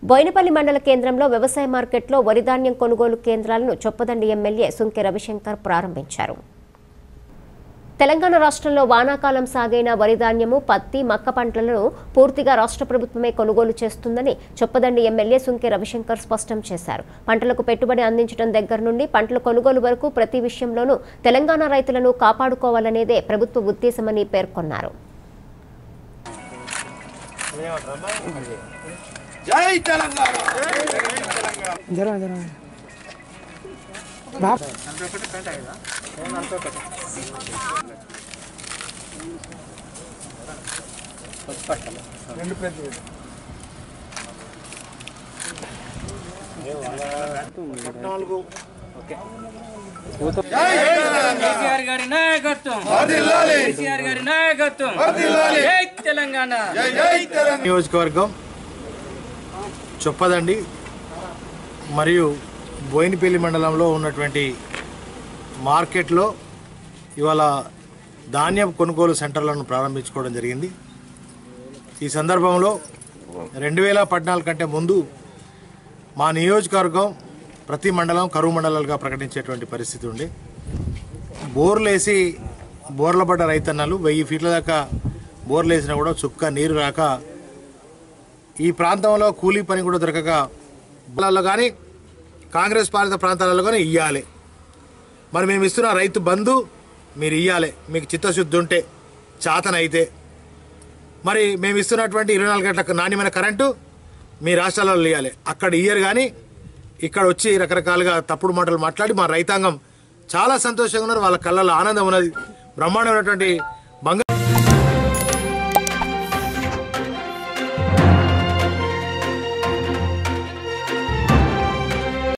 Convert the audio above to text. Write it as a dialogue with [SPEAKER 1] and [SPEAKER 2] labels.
[SPEAKER 1] బోయినపల్లి మండల కేంద్రంలో వ్యవసాయ మార్కెట్లో వరి ధాన్యం కొనుగోలు కేంద్రాలను చొప్పదండి ఎమ్మెల్యే సుంకె రవిశంకర్ ప్రారంభించారు తెలంగాణ రాష్ట్రంలో వానాకాలం సాగైన వరి ధాన్యము పత్తి మక్క పంటలను పూర్తిగా రాష్ట్ర ప్రభుత్వమే కొనుగోలు చేస్తుందని చొప్పదండి ఎమ్మెల్యే సుంకె రవిశంకర్ స్పష్టం చేశారు పంటలకు పెట్టుబడి అందించడం దగ్గర నుండి పంటల కొనుగోలు వరకు ప్రతి విషయంలోనూ తెలంగాణ రైతులను కాపాడుకోవాలనేదే ప్రభుత్వ ఉద్దేశమని పేర్కొన్నారు
[SPEAKER 2] జై తెలంగాణ
[SPEAKER 3] జరం జరం బాప్
[SPEAKER 2] పద్నాలుగు
[SPEAKER 4] కేసీఆర్ గారి నాయకత్వం
[SPEAKER 2] వర్ధిల్లాలి.
[SPEAKER 4] కేసీఆర్ గారి నాయకత్వం
[SPEAKER 2] వర్ధిల్లాలి.
[SPEAKER 4] జై తెలంగాణ
[SPEAKER 2] జై జై తెలంగాణ
[SPEAKER 5] నియోజకవర్గం చొప్పదండి మరియు బోయినపల్లి మండలంలో ఉన్నటువంటి మార్కెట్లో ఇవాళ ధాన్యం కొనుగోలు సెంటర్లను ప్రారంభించుకోవడం జరిగింది ఈ సందర్భంలో రెండు వేల పద్నాలుగు కంటే ముందు మా నియోజకవర్గం ప్రతి మండలం కరువు మండలాలుగా ప్రకటించేటువంటి పరిస్థితి ఉండే బోర్లు వేసి బోర్ల పడ్డ రైతన్నలు వెయ్యి ఫీట్ల దాకా బోర్లు వేసినా కూడా చుక్క నీరు రాక ఈ ప్రాంతంలో కూలీ పని కూడా దొరకక పొలాల్లో కానీ కాంగ్రెస్ పాలిత ప్రాంతాలలో కానీ ఇయ్యాలి మరి మేము ఇస్తున్న రైతు బంధు మీరు ఇయ్యాలి మీకు చిత్తశుద్ధి ఉంటే చాతనైతే మరి మేము ఇస్తున్నటువంటి ఇరవై నాలుగు గంటల నాణ్యమైన కరెంటు మీ రాష్ట్రాలలో ఇవ్వాలి అక్కడ ఇయ్యరు కానీ ఇక్కడ వచ్చి రకరకాలుగా తప్పుడు మాటలు మాట్లాడి మా రైతాంగం చాలా సంతోషంగా ఉన్నారు వాళ్ళ కళ్ళల్లో ఆనందం ఉన్నది బ్రహ్మాండమైనటువంటి